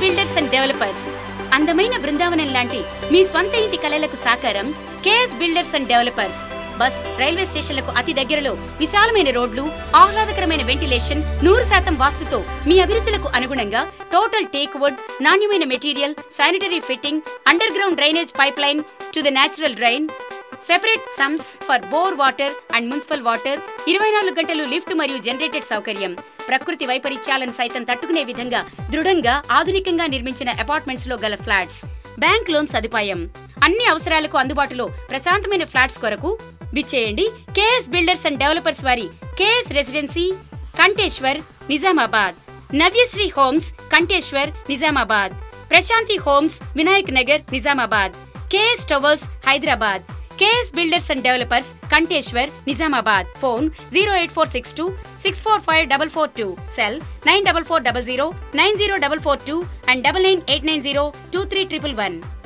builders and developers అందమైన బృందావనం లాంటి మీ స్వంత ఇంటి కలలకు సాకారం KS builders and developers bus railway స్టేషన్లకు అతి దగ్గరలో విశాలమైన రోడ్లు ఆహ్లాదకరమైన వెంటిలేషన్ నూరు శాతం వాస్తుతో మీ అభిరుచులకు అనుగుణంగా టోటల్ టేక్ వుడ్ నాణ్యమైన material sanitary fitting under ground drainage pipe line to the natural drain separate sumps for bore water and municipal water ఇరవై నాలుగు గంటలు లిఫ్ట్ మరియు జనరేటెడ్ సౌకర్యం ప్రకృతి వైపరీత్యాలను సైతం తట్టుకునే విధంగా దృఢంగా ఆధునికంగా నిర్మించిన అపార్ట్మెంట్స్ లో గల ఫ్లాట్స్ బ్యాంక్ లోన్ సదుపాయం అన్ని అవసరాలకు అందుబాటులో ప్రశాంతమైన ఫ్లాట్స్ కొరకు విచ్చేయండి కేఎస్ బిల్డర్స్ అండ్ డెవలపర్స్ వారి KS residency Kanteshwar Nizamabad Navyasri homes Kanteshwar Nizamabad Prashanti homes Vinayak Nagar Nizamabad KS towers Hyderabad KS builders and developers Kanteshwar Nizamabad phone zero eight four six two six four five double four two cell nine double four double zero nine zero double four two and double nine eight nine zero two three triple one